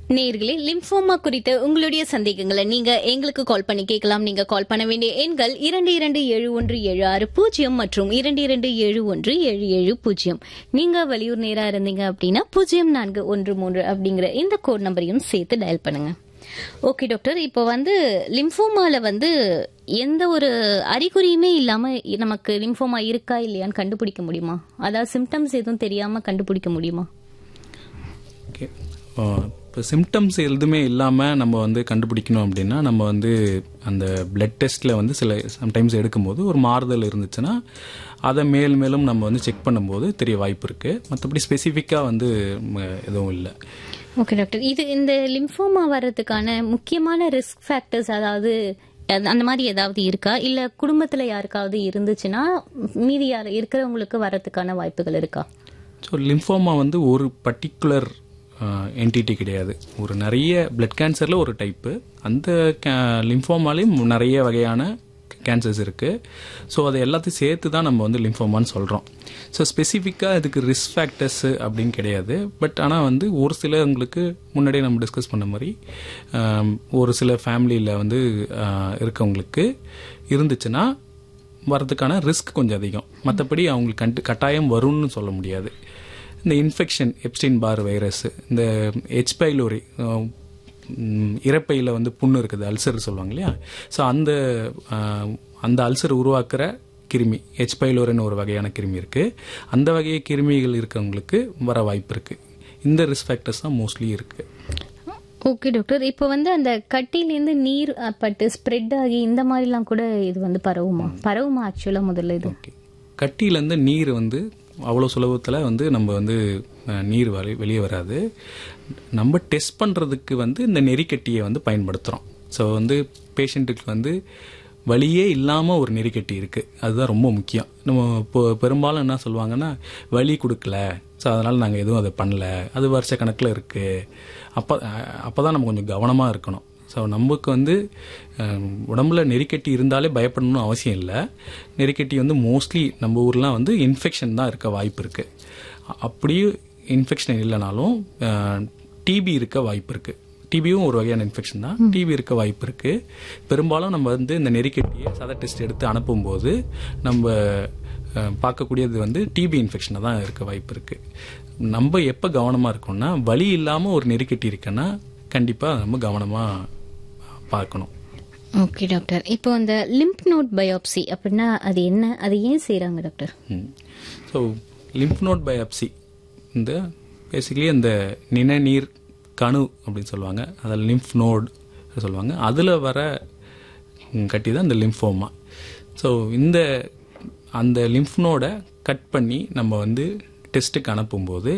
நேர்களே லிம்ஃபோமா குறித்த உங்களுடைய சந்தேகங்களை நீங்க எங்களுக்கு கால் பண்ணி கேட்கலாம் நீங்க கால் பண்ண வேண்டிய எண்கள் இரண்டு இரண்டு ஏழு ஒன்று ஏழு ஆறு பூஜ்ஜியம் மற்றும் இரண்டு இரண்டு ஏழு ஒன்று ஏழு ஏழு பூஜ்ஜியம் நீங்க வெளியூர் நேரா இருந்தீங்க அப்படின்னா பூஜ்ஜியம் நான்கு ஒன்று மூன்று அப்படிங்கிற இந்த கோட் நம்பரையும் சேர்த்து டயல் பண்ணுங்க ஓகே டாக்டர் இப்போ வந்து லிம்ஃபோமால வந்து எந்த ஒரு அறிகுறியுமே இல்லாம நமக்கு லிம்ஃபோமா இருக்கா இல்லையான்னு கண்டுபிடிக்க முடியுமா அதாவது சிம்டம்ஸ் எதுவும் தெரியாம கண்டுபிடிக்க முடியுமா ஓகே இப்போ சிம்டம்ஸ் எதுவுமே இல்லாமல் நம்ம வந்து கண்டுபிடிக்கணும் அப்படின்னா நம்ம வந்து அந்த பிளட் டெஸ்ட்டில் வந்து சில சம்டைம்ஸ் எடுக்கும்போது ஒரு மாறுதல் இருந்துச்சுன்னா அதை மேல் மேலும் நம்ம வந்து செக் பண்ணும்போது தெரிய வாய்ப்பு இருக்குது மற்றபடி ஸ்பெசிஃபிக்காக வந்து ம, எதுவும் இல்லை ஓகே டாக்டர் இது இந்த லிம்ஃபோமா வர்றதுக்கான முக்கியமான ரிஸ்க் ஃபேக்டர்ஸ் அதாவது அது- அந்த மாதிரி ஏதாவது இருக்கா இல்ல குடும்பத்துல யாருக்காவது இருந்துச்சுன்னா மீதி யார் இருக்கிறவங்களுக்கு வர்றதுக்கான வாய்ப்புகள் இருக்கா ஸோ லிம்ஃபோமா வந்து ஒரு பர்டிகுலர் என்டிட்டி கிடையாது ஒரு நிறைய பிளட் கேன்சரில் ஒரு டைப்பு அந்த லிம்ஃபோமாலையும் நிறைய வகையான கேன்சர்ஸ் இருக்குது ஸோ அதை எல்லாத்தையும் சேர்த்து தான் நம்ம வந்து லிம்ஃபோமான்னு சொல்கிறோம் ஸோ ஸ்பெசிஃபிக்காக இதுக்கு ரிஸ்க் ஃபேக்டர்ஸு அப்படின்னு கிடையாது பட் ஆனால் வந்து ஒரு சிலவங்களுக்கு முன்னாடியே நம்ம டிஸ்கஸ் பண்ண மாதிரி ஆம், ஒரு சில ஃபேமிலியில் வந்து ஆ, இருக்கவங்களுக்கு இருந்துச்சுன்னா வரதுக்கான ரிஸ்க் கொஞ்சம் அதிகம் மற்றபடி அவங்களுக்கு கண்டு கட்டாயம் வரும்னு சொல்ல முடியாது இந்த இன்ஃபெக்ஷன் எப்ஸ்டின் பார் வைரஸ் இந்த ஹெச் பைலோரி இறப்பையில் வந்து புண்ணு இருக்குது அல்சர் சொல்லுவாங்க இல்லையா ஸோ அந்த ஆஹ், அந்த அல்சர் உருவாக்குற கிருமி ஹெச் பைலோரின்னு ஒரு வகையான கிருமி இருக்குது அந்த வகை கிருமிகள் இருக்கவங்களுக்கு வர வாய்ப்பு இருக்குது இந்த ரிஸ்க் ஃபேக்டர்ஸ் தான் மோஸ்ட்லி இருக்குது ஓகே டாக்டர் இப்போ வந்து அந்த கட்டிலேருந்து நீர் அஹ், பட்டு ஸ்ப்ரெட் ஆகி இந்த மாதிரிலாம் கூட இது வந்து பரவுமா பரவுமா ஆக்சுவலா முதல்ல இது ஓகே கட்டியிலேருந்து நீர் வந்து அவ்வளோ சுலபத்தில் வந்து நம்ம வந்து அஹ், நீர் வரை வெளியே வராது நம்ம டெஸ்ட் பண்ணுறதுக்கு வந்து இந்த நெறிக்கட்டியை வந்து பயன்படுத்துகிறோம் ஸோ வந்து பேஷண்ட்டுக்கு வந்து வலியே இல்லாமல் ஒரு நெறிக்கட்டி இருக்குது அதுதான் ரொம்ப முக்கியம் நம்ம இப்போ பெரும்பாலும் என்ன சொல்லுவாங்கன்னா வலி கொடுக்கல ஸோ அதனால் நாங்கள் எதுவும் அதை பண்ணல அது வருஷ கணக்கில் இருக்குது அப்போ அப்போ தான் நம்ம கொஞ்சம் கவனமாக இருக்கணும் ஸோ நமக்கு வந்து அஹ், உடம்புல நெறிக்கட்டி இருந்தாலே பயப்படணும்னு அவசியம் இல்லை நெறிக்கட்டி வந்து மோஸ்ட்லி நம்ம ஊர்லாம் வந்து இன்ஃபெக்ஷன் தான் இருக்க வாய்ப்பு இருக்குது அப்படியே இன்ஃபெக்ஷன் இல்லைனாலும் டிபி இருக்க வாய்ப்பு இருக்குது டிபியும் ஒரு வகையான இன்ஃபெக்ஷன் தான் டிபி இருக்க வாய்ப்பு இருக்குது பெரும்பாலும் நம்ம வந்து இந்த நெறிக்கட்டியை சத டெஸ்ட் எடுத்து அனுப்பும்போது நம்ம அஹ், பார்க்கக்கூடியது வந்து டிபி இன்ஃபெக்ஷனாக தான் இருக்க வாய்ப்பு இருக்குது நம்ம எப்போ கவனமாக இருக்கோம்னா வலி இல்லாமல் ஒரு நெறிக்கட்டி இருக்குன்னா கண்டிப்பாக நம்ம கவனமாக பார்க்கணும் ஓகே டாக்டர் இப்போ அந்த லிம்ப் நோட் பயோப்சி அப்படின்னா அது என்ன அது ஏன் செய்றாங்க doctor so lymph node biopsy இந்த பேசிக்கலி அந்த நிணநீர் கணு அப்படின்னு சொல்லுவாங்க அதில் லிம்ஃப் நோட் சொல்லுவாங்க அதில் வர ம், கட்டி தான் இந்த லிம்ஃபோமா ஸோ இந்த அந்த லிம்ஃப் நோடை கட் பண்ணி நம்ம வந்து டெஸ்ட்டுக்கு அனுப்பும்போது